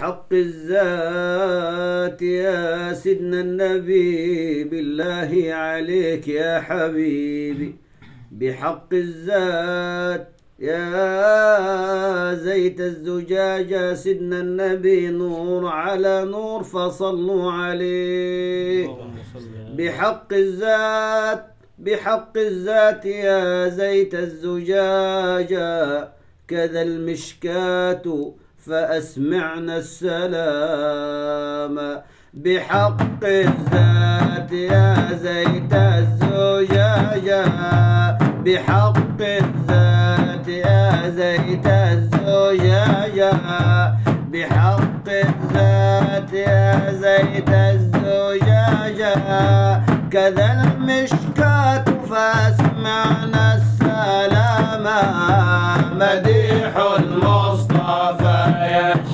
بحق الذات يا سيدنا النبي بالله عليك يا حبيبي بحق الذات يا زيت الزجاجة سيدنا النبي نور على نور فصلوا عليه بحق الذات بحق الذات يا زيت الزجاجة كذا المشكاة فأسمعنا السلام بحق الذات يا زيت الزجاجة بحق الذات يا زيت الزجاجة بحق الذات يا زيت الزجاجة كذا المشكاة فاسمعنا السلام مديح المصطفى يا